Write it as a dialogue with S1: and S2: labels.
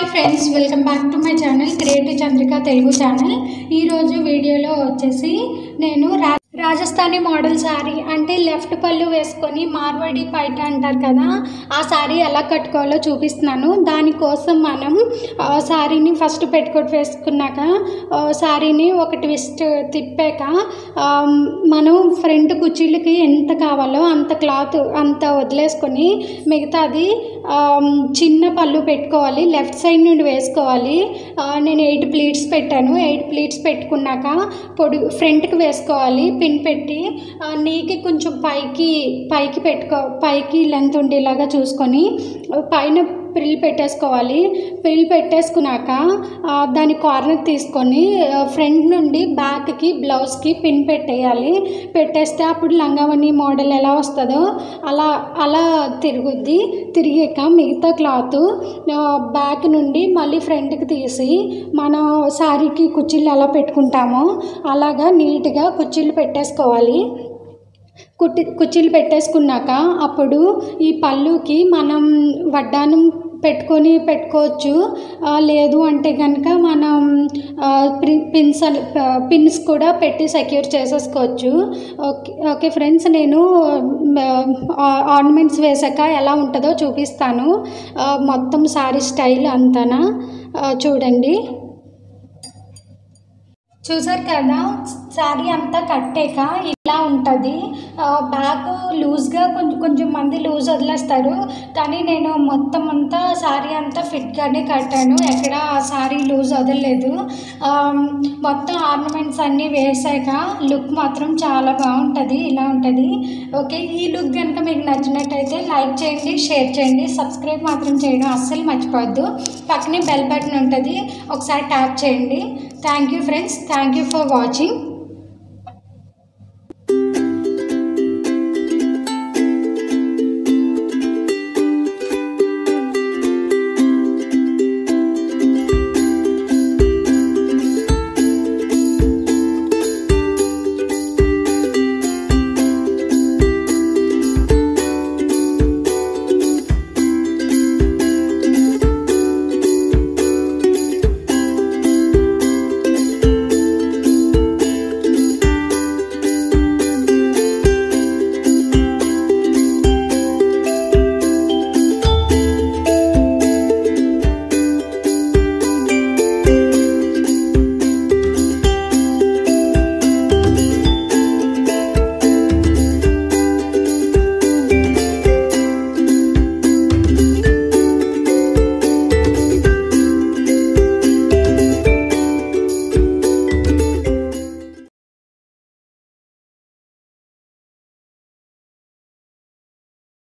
S1: hi friends welcome back to my channel creative Chandrika Telugu channel ఈరోజు వీడియోలో వచ్చేసి నేను రా రాజస్థానీ మోడల్ శారీ అంటే లెఫ్ట్ పళ్ళు వేసుకొని మార్వాడి పైట అంటారు కదా ఆ శారీ ఎలా కట్టుకోవాలో చూపిస్తున్నాను దానికోసం మనం ఆ, శారీని ఫస్ట్ పెట్టుకోట్ వేసుకున్నాక ఆ, శారీని ఒక ట్విస్ట్ తిప్పాక ఆ, మనం ఫ్రంట్ కుర్చీలకి ఎంత కావాలో అంత క్లాత్ అంత వదిలేసుకొని మిగతాది ఆ, చిన్న పళ్ళు పెట్టుకోవాలి లెఫ్ట్ సైడ్ నుండి వేసుకోవాలి ఆ, నేను ఎయిట్ ప్లీట్స్ పెట్టాను ఎయిట్ ప్లీట్స్ పెట్టుకున్నాక పొడి ఫ్రంట్కి వేసుకోవాలి పిన్ పెట్టి ఆ, నీకి కొంచెం పైకి పైకి పెట్టుకో పైకి లెంత్ ఉండేలాగా చూసుకొని ఆ, పైన ప్రిల్ పెట్టేసుకోవాలి ప్రిల్ పెట్టేసుకున్నాక ఆ, దాని కార్నర్ తీసుకొని ఆ, ఫ్రంట్ నుండి బ్యాక్కి బ్లౌజ్కి పిన్ పెట్టేయాలి పెట్టేస్తే అప్పుడు లంగావణి మోడల్ ఎలా వస్తుందో అలా అలా తిరుగుద్ది తిరిగాక మిగతా క్లాత్ బ్యాక్ నుండి మళ్ళీ ఫ్రంట్కి తీసి మన శారీకి కుర్చీలు ఎలా పెట్టుకుంటామో అలాగా నీట్గా కుర్చీలు పెట్టేసుకోవాలి కుట్టి కుర్చీలు పెట్టేసుకున్నాక అప్పుడు ఈ పళ్ళుకి మనం వడ్డానం పెట్టుకొని పెట్టుకోవచ్చు ఆ, లేదు అంటే కనుక మనం ఆ, ప్రి- పిన్స్ అన్- ఆ, పిన్స్ కూడా పెట్టి సెక్యూర్ చేసేసుకోవచ్చు ఓకే ఓకే ఫ్రెండ్స్ నేను ఆర్నమెంట్స్ వేసాక ఎలా ఉంటుందో చూపిస్తాను ఆ, మొత్తం శారీ స్టైల్ అంతానా ఆ, చూడండి చూసారు కదా శారీ అంతా కట్టాక ఇలా ఉంటుంది బ్యాక్ లూజ్గా కొంచెం కొంచెం మంది లూజ్ వదిలేస్తారు కానీ నేను మొత్తం అంతా శారీ అంతా ఫిట్గానే కట్టాను ఎక్కడ శారీ లూజ్ వదలలేదు ఆ, మొత్తం ఆర్నమెంట్స్ అన్నీ వేసాక లుక్ మాత్రం చాలా బాగుంటుంది ఇలా ఉంటుంది ఓకే ఈ లుక్ కనుక మీకు నచ్చినట్టయితే లైక్ చేయండి షేర్ చేయండి సబ్స్క్రైబ్ మాత్రం చేయడం అస్సలు మర్చిపోవద్దు పక్కనే బెల్ బటన్ ఉంటుంది ఒకసారి ట్యాప్ చేయండి thank you friends thank you for watching